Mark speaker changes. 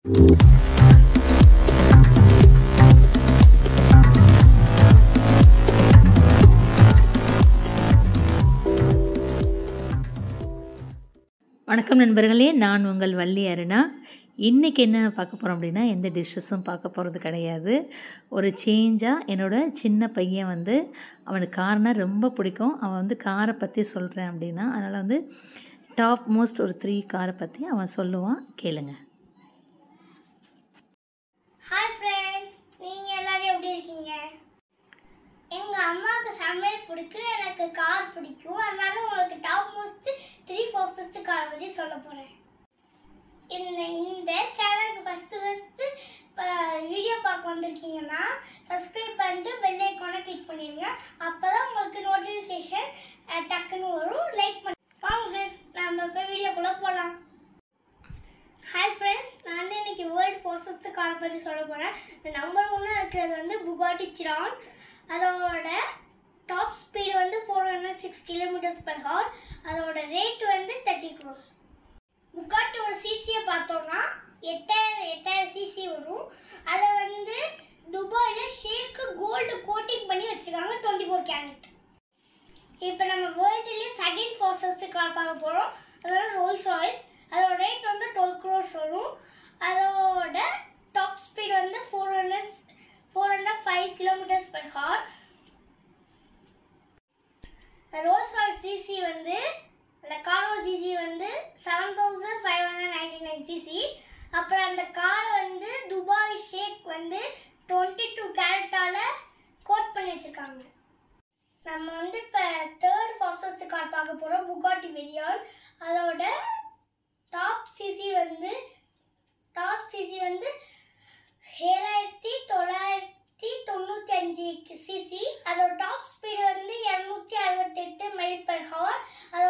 Speaker 1: வணக்கம் நண்பர்களே நான் உங்கள் வள்ளி அருணா இன்றைக்கி என்ன பார்க்க போகிறோம் அப்படின்னா எந்த டிஷ்ஷஸும் பார்க்க போகிறது கிடையாது ஒரு சேஞ்சாக என்னோட சின்ன பையன் வந்து அவனுக்கு காரனா ரொம்ப பிடிக்கும் அவன் வந்து காரை பற்றி சொல்கிறேன் அப்படின்னா அதனால் வந்து டாப் மோஸ்ட் ஒரு த்ரீ காரை பற்றி அவன் சொல்லுவான் கேளுங்க
Speaker 2: ஹாய் ஃப்ரெண்ட்ஸ் நீங்கள் எல்லாரும் எப்படி இருக்கீங்க எங்கள் அம்மாவுக்கு சமையல் பிடிக்கும் எனக்கு கார் பிடிக்கும் அதனால உங்களுக்கு top most three fastest car பற்றி சொல்ல போகிறேன் இந்த இந்த சேனலுக்கு ஃபஸ்ட்டு ஃபஸ்ட்டு இப்போ வீடியோ பார்க்க வந்திருக்கீங்கன்னா சப்ஸ்கிரைப் பண்ணிட்டு பெல் ஐக்கானை கிளிக் பண்ணிடுங்க அப்போ தான் உங்களுக்கு நோட்டிஃபிகேஷன் டக்குன்னு வரும் லைக் பண்ணி வாங்க ஃப்ரெண்ட்ஸ் நம்ம இப்போ வீடியோக்குள்ளே போகலாம் ஹாய் ஃப்ரெண்ட்ஸ் நான் வந்து இன்னைக்கு வேர்ல்டு ஃபோர்ஸஸ்ட் கார் பற்றி சொல்ல போகிறேன் இந்த நம்பர் ஒன்னாக இருக்கிறது வந்து புகாட்டி சிரான் அதோட டாப் ஸ்பீடு வந்து four hundred six kilometres per hour அதோட ரேட் வந்து தேர்ட்டி க்ரோஸ் புகாட்டியோட சிசியை பார்த்தோம்னா எட்டாயிரம் எட்டாயிரம் சிசி வரும் அதை வந்து துபாயில் ஷேக்கு கோல்டு கோட்டிங் பண்ணி வச்சுருக்காங்க டுவெண்ட்டி ஃபோர் கேரட் இப்போ நம்ம வேர்ல்டுலேயே செகண்ட் ஃபாஸ்டஸ்ட் கார் பார்க்க போகிறோம் அதோட ரோல்ஸ் ராய்ஸ் அதோட ரேட் வந்து டுவெல் க்ரோஸ் வரும் அதோட டாப் ஸ்பீட் வந்து four hundred four hundred five kilometres per hour Rolls Royce CC வந்து அந்த காரோட சிசி வந்து seven thousand five hundred ninety nine CC அப்புறம் அந்த கார் வந்து துபாய் ஷேக் வந்து டுவெண்ட்டி டூ கேரட்டால் கோட் பண்ணி வச்சுருக்காங்க நம்ம வந்து இப்போ தேர்ட் ஃபாஸ்டஸ்ட் கார் பார்க்க போகிறோம் புகாட்டி வெரியான் அதோட டாப் சிசி வந்து டாப் சிசி வந்து ஏழாயிரத்தி தொள்ளாயிரத்தி தொண்ணூற்றி அஞ்சு சிசி அதோட டாப் ஸ்பீடு வந்து இரநூத்தி அறுபத்தெட்டு மைல் பர் ஹவர் அதோட